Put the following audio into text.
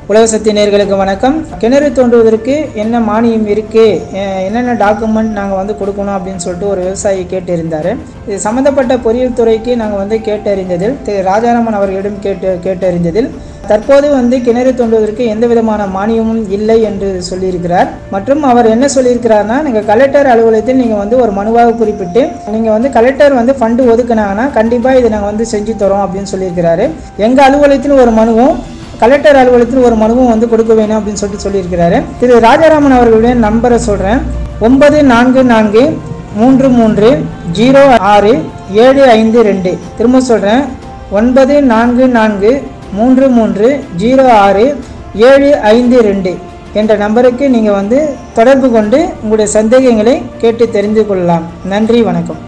உலக சக்தி நேயர்களுக்கு வணக்கம் கிணறு தோண்டுவதற்கு என்ன மானியம் இருக்கு அஹ் என்னென்ன டாக்குமெண்ட் நாங்கள் வந்து கொடுக்கணும் அப்படின்னு சொல்லிட்டு ஒரு விவசாயி கேட்டிருந்தார் இது சம்மந்தப்பட்ட பொறியியல் துறைக்கு நாங்கள் வந்து கேட்டறிந்ததில் திரு ராஜாராமன் அவர்களிடம் கேட்டு கேட்டறிந்ததில் தற்போது வந்து கிணறு தோண்டுவதற்கு எந்த விதமான மானியமும் இல்லை என்று சொல்லியிருக்கிறார் மற்றும் அவர் என்ன சொல்லியிருக்கிறார்னா நீங்கள் கலெக்டர் அலுவலகத்தில் நீங்கள் வந்து ஒரு மனுவாக குறிப்பிட்டு நீங்கள் வந்து கலெக்டர் வந்து ஃபண்டு ஒதுக்குனாங்கன்னா கண்டிப்பாக இதை நாங்கள் வந்து செஞ்சு தரோம் அப்படின்னு சொல்லியிருக்கிறாரு எங்கள் அலுவலகத்தில் ஒரு மனுவும் கலெக்டர் அலுவலகத்தில் ஒரு மனுவும் வந்து கொடுக்க வேணும் அப்படின்னு சொல்லிட்டு சொல்லியிருக்கிறாரு திரு ராஜாராமன் அவர்களுடைய நம்பரை சொல்கிறேன் ஒன்பது நான்கு நான்கு மூன்று மூன்று ஜீரோ ஆறு ஏழு ஐந்து ரெண்டு திரும்ப சொல்கிறேன் ஒன்பது நான்கு நான்கு மூன்று மூன்று ஜீரோ ஆறு ஏழு ஐந்து ரெண்டு என்ற நம்பருக்கு நீங்கள் வந்து தொடர்பு கொண்டு உங்களுடைய சந்தேகங்களை கேட்டு தெரிந்து கொள்ளலாம் நன்றி வணக்கம்